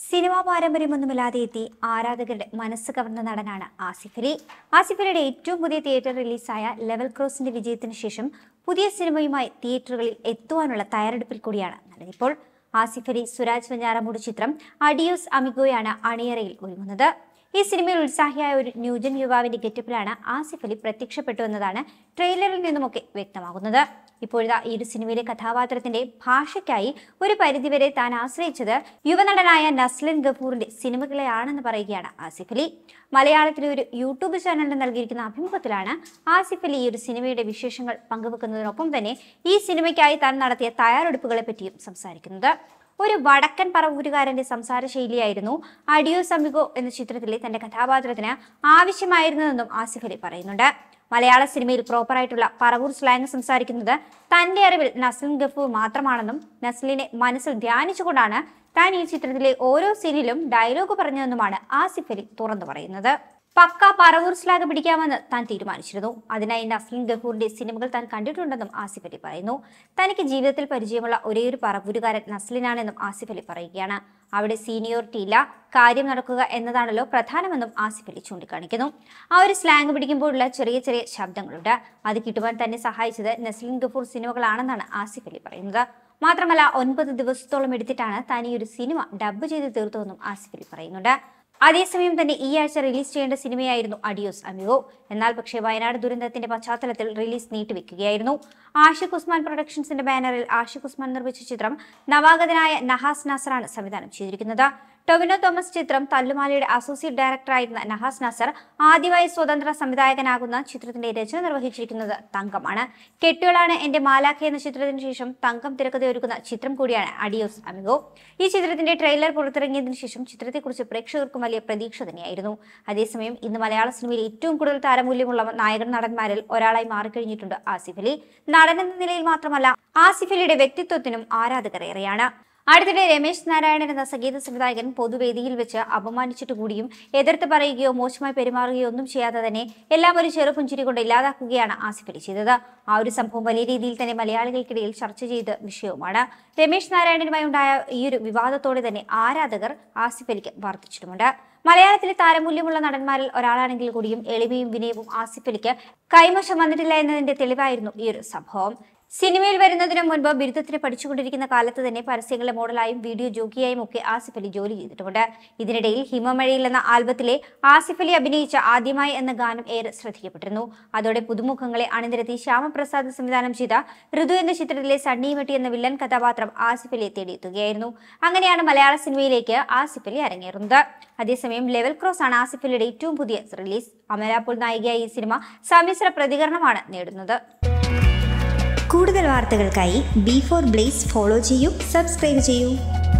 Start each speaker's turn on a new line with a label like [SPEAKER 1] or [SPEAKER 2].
[SPEAKER 1] cinema പാരമ്പര്യമൊന്നുമില്ലാതെ എത്തി ആരാധകരുടെ മനസ്സ് കവർന്ന നടനാണ് ആസിഫ് അലി ആസിഫ് അലിയുടെ ഏറ്റവും പുതിയ തിയേറ്റർ റിലീസായ ലെവൽ ക്രോസിന്റെ വിജയത്തിന് ശേഷം പുതിയ സിനിമയുമായി തിയേറ്ററുകളിൽ എത്തുവാനുള്ള തയ്യാറെടുപ്പിൽ കൂടിയാണ് നടൻ ഇപ്പോൾ ആസിഫ് അലി സുരാജ് വെഞ്ഞാറമൂട് ചിത്രം അഡിയോസ് അമിഗോയാണ് അണിയറയിൽ ഒരുങ്ങുന്നത് ഈ സിനിമയിൽ ഉത്സാഹിയായ ഒരു ന്യൂജൻ യുവാവിന്റെ ഗെറ്റപ്പിലാണ് ആസിഫ് അലി പ്രത്യക്ഷപ്പെട്ടു എന്നതാണ് ട്രെയിലറിൽ നിന്നുമൊക്കെ വ്യക്തമാകുന്നത് ഇപ്പോഴത്തെ ഈ ഒരു സിനിമയിലെ കഥാപാത്രത്തിന്റെ ഭാഷയ്ക്കായി ഒരു പരിധിവരെ താൻ ആശ്രയിച്ചത് യുവനടനായ നസ്ലിൻ ഗഫൂറിന്റെ സിനിമകളെയാണെന്ന് പറയുകയാണ് ആസിഫ് അലി മലയാളത്തിലെ ഒരു യൂട്യൂബ് ചാനലിന് നൽകിയിരിക്കുന്ന അഭിമുഖത്തിലാണ് ആസിഫ് അലി ഈ ഒരു സിനിമയുടെ വിശേഷങ്ങൾ പങ്കുവെക്കുന്നതിനൊപ്പം തന്നെ ഈ സിനിമയ്ക്കായി താൻ നടത്തിയ തയ്യാറെടുപ്പുകളെ പറ്റിയും സംസാരിക്കുന്നത് ഒരു വടക്കൻ പറവൂരുകാരന്റെ സംസാര ശൈലിയായിരുന്നു അഡിയോ സമിഗോ എന്ന ചിത്രത്തിലെ തന്റെ കഥാപാത്രത്തിന് ആവശ്യമായിരുന്നതെന്നും ആസിഫ് അലി പറയുന്നുണ്ട് മലയാള സിനിമയിൽ പ്രോപ്പറായിട്ടുള്ള പറവൂർ സ്ലാങ് സംസാരിക്കുന്നത് തന്റെ അറിവിൽ നസ്ലിൻ ഗഫൂർ മാത്രമാണെന്നും നസ്ലിനെ മനസ്സിൽ ധ്യാനിച്ചുകൊണ്ടാണ് താൻ ഈ ചിത്രത്തിലെ ഓരോ സീനിലും ഡയലോഗ് പറഞ്ഞതെന്നുമാണ് ആസിഫ് അലി തുറന്നു പറയുന്നത് പക്ക പറവൂർ സ്ലാഗ് പിടിക്കാമെന്ന് താൻ തീരുമാനിച്ചിരുന്നു അതിനായി നസ്ലിൻ ഗഫൂറിന്റെ സിനിമകൾ താൻ കണ്ടിട്ടുണ്ടെന്നും ആസിഫ് അലി പറയുന്നു തനിക്ക് ജീവിതത്തിൽ പരിചയമുള്ള ഒരേയൊരു പറവൂരുകാരൻ നസ്ലിനാണെന്നും ആസിഫ് അലി പറയുകയാണ് അവിടെ സീനിയോറിറ്റി ഇല്ല കാര്യം നടക്കുക എന്നതാണല്ലോ പ്രധാനമെന്നും ആസിഫ് അലി ചൂണ്ടിക്കാണിക്കുന്നു ആ ഒരു സ്ലാങ് പിടിക്കുമ്പോഴുള്ള ചെറിയ ചെറിയ ശബ്ദങ്ങളുണ്ട് അത് കിട്ടുവാൻ തന്നെ സഹായിച്ചത് നസ്ലിൻ ഗഫൂർ സിനിമകളാണെന്നാണ് ആസിഫ് അലി പറയുന്നത് മാത്രമല്ല ഒൻപത് ദിവസത്തോളം എടുത്തിട്ടാണ് താൻ ഈ ഒരു സിനിമ ഡബ്ബ് ചെയ്ത് തീർത്തതെന്നും ആസിഫ് അലി പറയുന്നുണ്ട് അതേസമയം തന്നെ ഈ ആഴ്ച റിലീസ് ചെയ്യേണ്ട സിനിമയായിരുന്നു അഡിയോസ് അമിഗോ എന്നാൽ പക്ഷേ വയനാട് ദുരന്തത്തിന്റെ പശ്ചാത്തലത്തിൽ റിലീസ് നീട്ടിവെക്കുകയായിരുന്നു ആഷിഖ് ഉസ്മാൻ പ്രൊഡക്ഷൻസിന്റെ ബാനറിൽ ആഷിഖ് ഉസ്മാൻ നിർമ്മിച്ച ചിത്രം നവാഗതനായ നഹാസ് നാസറാണ് സംവിധാനം ചെയ്തിരിക്കുന്നത് ടൊവിനോ തോമസ് ചിത്രം തല്ലുമാലയുടെ അസോസിയേറ്റ് ഡയറക്ടറായിരുന്ന നഹാസ് നാസർ ആദ്യമായി സ്വതന്ത്ര സംവിധായകനാകുന്ന ചിത്രത്തിന്റെ രചന നിർവഹിച്ചിരിക്കുന്നത് തങ്കമാണ് കെട്ടുകളാണ് എന്റെ മാലാഖ എന്ന ചിത്രത്തിന് ശേഷം തങ്കം തിരക്കഥയൊരുക്കുന്ന ചിത്രം കൂടിയാണ് അഡിയോസ് അമിഗോ ഈ ചിത്രത്തിന്റെ ട്രെയിലർ പുറത്തിറങ്ങിയതിനു ശേഷം ചിത്രത്തെക്കുറിച്ച് പ്രേക്ഷകർക്കും വലിയ പ്രതീക്ഷ തന്നെയായിരുന്നു അതേസമയം ഇന്ന് മലയാള സിനിമയിൽ ഏറ്റവും കൂടുതൽ താരമൂല്യമുള്ള നായകൻ നടന്മാരിൽ ഒരാളായി മാറിക്കഴിഞ്ഞിട്ടുണ്ട് ആസിഫ് അലി നടൻ എന്ന നിലയിൽ മാത്രമല്ല ആസിഫ് അലിയുടെ വ്യക്തിത്വത്തിനും ആരാധകർ ഏറെയാണ് അടുത്തിടെ രമേശ് നാരായണൻ എന്ന സംഗീത സംവിധായകൻ പൊതുവേദിയിൽ വെച്ച് അപമാനിച്ചിട്ട് കൂടിയും എതിർത്ത് പറയുകയോ മോശമായി പെരുമാറുകയോ ഒന്നും ചെയ്യാതെ തന്നെ എല്ലാം ഒരു ചെറുപുഞ്ചിരി കൊണ്ട് ഇല്ലാതാക്കുകയാണ് ആസിഫ് അലി ചെയ്തത് ആ ഒരു സംഭവം വലിയ രീതിയിൽ തന്നെ മലയാളികൾക്കിടയിൽ ചർച്ച ചെയ്ത വിഷയവുമാണ് രമേശ് നാരായണനുമായി ഉണ്ടായ ഈ ഒരു വിവാദത്തോടെ തന്നെ ആരാധകർ ആസിഫ് അലിക്ക് വർദ്ധിച്ചിട്ടുമുണ്ട് മലയാളത്തിലെ താരമൂല്യമുള്ള നടന്മാരിൽ ഒരാളാണെങ്കിൽ കൂടിയും എളിമയും വിനയവും ആസിഫ് അലിക്ക് കൈമോശം വന്നിട്ടില്ല എന്നതിന്റെ തെളിവായിരുന്നു ഈ ഒരു സംഭവം സിനിമയിൽ വരുന്നതിന് മുൻപ് ബിരുദത്തിന് പഠിച്ചുകൊണ്ടിരിക്കുന്ന കാലത്ത് തന്നെ പരസ്യങ്ങളിലെ മോഡലായും വീഡിയോ ജോക്കിയായും ഒക്കെ ആസിഫ് അലി ജോലി ചെയ്തിട്ടുണ്ട് ഇതിനിടയിൽ ഹിമമഴയിൽ എന്ന ആൽബത്തിലെ ആസിഫ് അലി അഭിനയിച്ച ആദ്യമായി എന്ന ഗാനം ഏറെ ശ്രദ്ധിക്കപ്പെട്ടിരുന്നു അതോടെ പുതുമുഖങ്ങളെ അണിനിരത്തി ശ്യാമപ്രസാദ് സംവിധാനം ചെയ്ത ഋതു എന്ന ചിത്രത്തിലെ സണ്ണി വെട്ടി എന്ന വില്ലൻ കഥാപാത്രം ആസിഫ് അലിയെ തേടിയെത്തുകയായിരുന്നു അങ്ങനെയാണ് മലയാള സിനിമയിലേക്ക് ആസിഫ് അലി അരങ്ങേറുന്നത് അതേസമയം ലെവൽ ക്രോസ് ആണ് ആസിഫ് അലിയുടെ ഏറ്റവും പുതിയ റിലീസ് അമലാപ്പോൾ നായികയായ ഈ സിനിമ സമ്മിശ്ര പ്രതികരണമാണ് നേടുന്നത് കൂടുതൽ വാർത്തകൾക്കായി ബി ഫോർ ബ്ലേസ് ഫോളോ ചെയ്യൂ സബ്സ്ക്രൈബ് ചെയ്യൂ